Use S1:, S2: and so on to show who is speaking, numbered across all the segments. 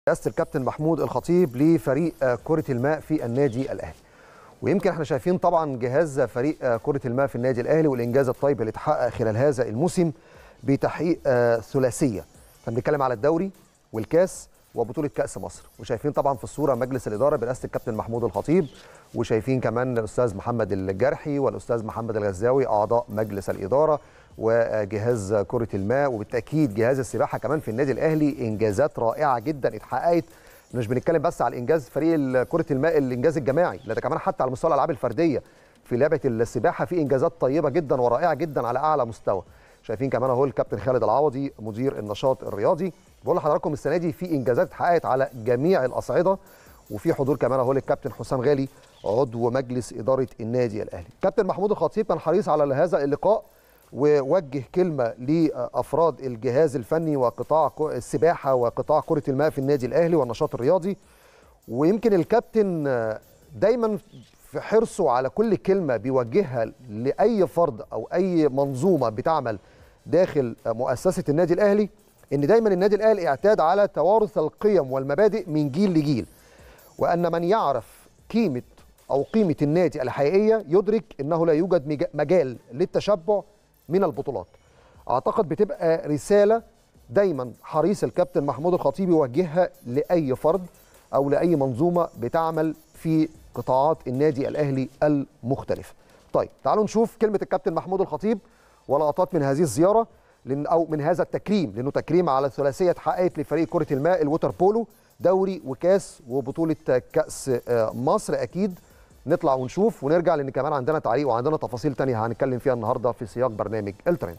S1: رئاسه الكابتن محمود الخطيب لفريق كره الماء في النادي الاهلي ويمكن احنا شايفين طبعا جهاز فريق كره الماء في النادي الاهلي والانجاز الطيب اللي اتحقق خلال هذا الموسم بتحقيق ثلاثيه بنتكلم على الدوري والكاس وبطوله كاس مصر وشايفين طبعا في الصوره مجلس الاداره برئاسه الكابتن محمود الخطيب وشايفين كمان الاستاذ محمد الجرحي والاستاذ محمد الغزاوي اعضاء مجلس الاداره وجهاز كره الماء وبالتاكيد جهاز السباحه كمان في النادي الاهلي انجازات رائعه جدا اتحققت مش بنتكلم بس على انجاز فريق كره الماء الانجاز الجماعي لا ده كمان حتى على مستوى الالعاب الفرديه في لعبه السباحه في انجازات طيبه جدا ورائعه جدا على اعلى مستوى شايفين كمان اهو الكابتن خالد العوضي مدير النشاط الرياضي بقول لحضراتكم السنه دي في انجازات اتحققت على جميع الاصعده وفي حضور كمان اهو للكابتن حسام غالي عضو مجلس اداره النادي الاهلي كابتن محمود الخطيب كان حريص على هذا اللقاء ووجه كلمه لافراد الجهاز الفني وقطاع السباحه وقطاع كره الماء في النادي الاهلي والنشاط الرياضي ويمكن الكابتن دايما في حرصه على كل كلمه بيوجهها لاي فرد او اي منظومه بتعمل داخل مؤسسه النادي الاهلي ان دايما النادي الاهلي اعتاد على توارث القيم والمبادئ من جيل لجيل وان من يعرف قيمه او قيمه النادي الحقيقيه يدرك انه لا يوجد مجال للتشبع من البطولات اعتقد بتبقى رساله دايما حريص الكابتن محمود الخطيب يوجهها لاي فرد او لاي منظومه بتعمل في قطاعات النادي الاهلي المختلفه طيب تعالوا نشوف كلمه الكابتن محمود الخطيب ولقطات من هذه الزياره لأن او من هذا التكريم لانه تكريم على ثلاثيه اتحققت لفريق كره الماء الوتر بولو دوري وكاس وبطوله كاس مصر اكيد نطلع ونشوف ونرجع لان كمان عندنا تعليق وعندنا تفاصيل تانية هنتكلم فيها النهارده في سياق برنامج الترند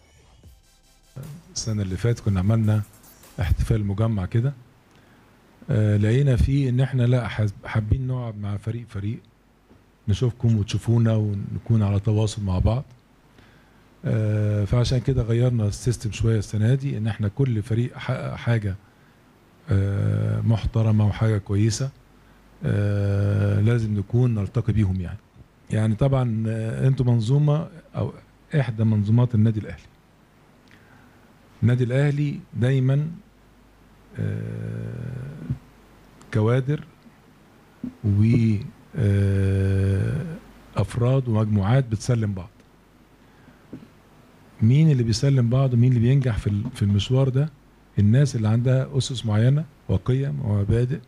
S2: السنه اللي فاتت كنا عملنا احتفال مجمع كده آه لقينا فيه ان احنا لا حابين نقعد مع فريق فريق نشوفكم وتشوفونا ونكون على تواصل مع بعض آه فعشان كده غيرنا السيستم شويه السنه دي ان احنا كل فريق حقق حاجه آه محترمه وحاجه كويسه آه لازم نكون نلتقي بيهم يعني يعني طبعا انتوا منظومه او احدى منظومات النادي الاهلي النادي الاهلي دايما آه كوادر و افراد ومجموعات بتسلم بعض مين اللي بيسلم بعض ومين اللي بينجح في في المشوار ده الناس اللي عندها اسس معينه وقيم ومبادئ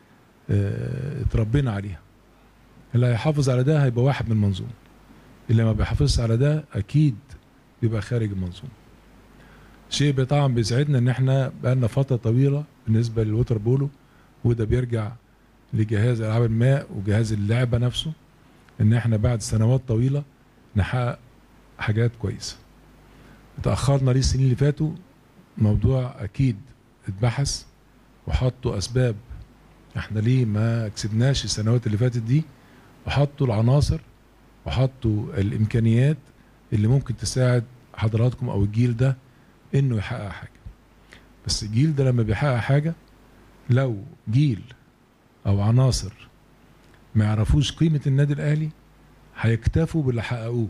S2: اتربينا عليها اللي هيحافظ على ده هيبقى واحد من المنظومه اللي ما بيحافظش على ده اكيد بيبقى خارج المنظومه شيء طبعا بيسعدنا ان احنا بقالنا فتره طويله بالنسبه للوتر بولو وده بيرجع لجهاز العاب الماء وجهاز اللعبه نفسه ان احنا بعد سنوات طويله نحقق حاجات كويسه تاخرنا ليه السنين اللي فاتوا موضوع اكيد اتبحث وحطوا اسباب احنا ليه ما كسبناش السنوات اللي فاتت دي وحطوا العناصر وحطوا الامكانيات اللي ممكن تساعد حضراتكم او الجيل ده انه يحقق حاجه بس الجيل ده لما بيحقق حاجه لو جيل او عناصر ما يعرفوش قيمه النادي الاهلي هيكتفوا باللي حققوه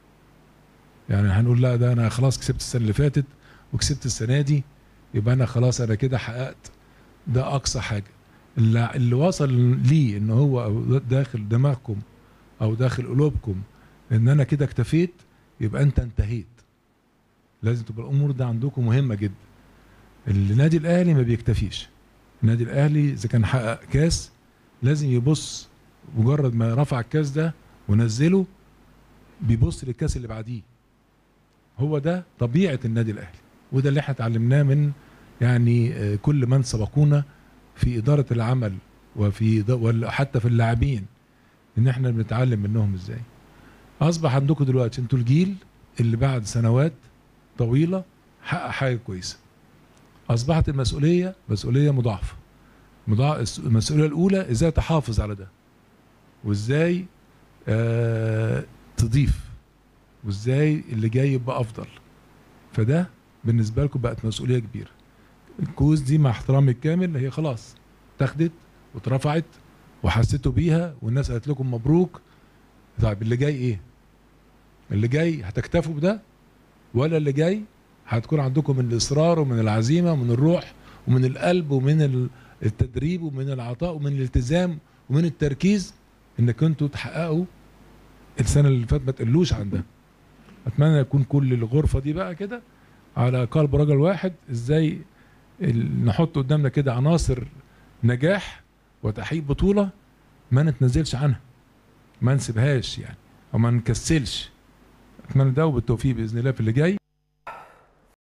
S2: يعني هنقول لا ده انا خلاص كسبت السنه اللي فاتت وكسبت السنه دي يبقى انا خلاص انا كده حققت ده اقصى حاجه اللي, اللي وصل ليه ان هو داخل دماغكم او داخل قلوبكم ان انا كده اكتفيت يبقى انت انتهيت لازم تبقى الامور ده عندكم مهمه جدا النادي الاهلي ما بيكتفيش النادي الاهلي اذا كان حقق كاس لازم يبص مجرد ما رفع الكاس ده ونزله بيبص للكاس اللي بعديه هو ده طبيعه النادي الاهلي وده اللي احنا اتعلمناه من يعني كل من سبقونا في اداره العمل وفي حتى في اللاعبين ان احنا بنتعلم منهم ازاي اصبح عندكم دلوقتي انتوا الجيل اللي بعد سنوات طويله حقق حاجه كويسه اصبحت المسؤوليه مسؤوليه مضاعفه المسؤوليه الاولى ازاي تحافظ على ده وازاي آه تضيف وازاي اللي جاي يبقى افضل فده بالنسبه لكم بقت مسؤوليه كبيره الكوز دي مع احترامي الكامل هي خلاص اتاخدت واترفعت وحسيتوا بيها والناس قالت لكم مبروك طيب اللي جاي ايه اللي جاي هتكتفوا بده ولا اللي جاي هتكون عندكم من الاصرار ومن العزيمه ومن الروح ومن القلب ومن التدريب ومن العطاء ومن الالتزام ومن التركيز انك انتوا تحققوا السنه اللي فاتت ما تقلوش عن ده اتمنى يكون كل الغرفه دي بقى كده على قلب رجل واحد ازاي ال- نحط قدامنا كده عناصر نجاح وتحقيق بطوله ما نتنزلش عنها ما نسيبهاش يعني او ما نكسلش اتمنى ده وبالتوفيق باذن الله في اللي جاي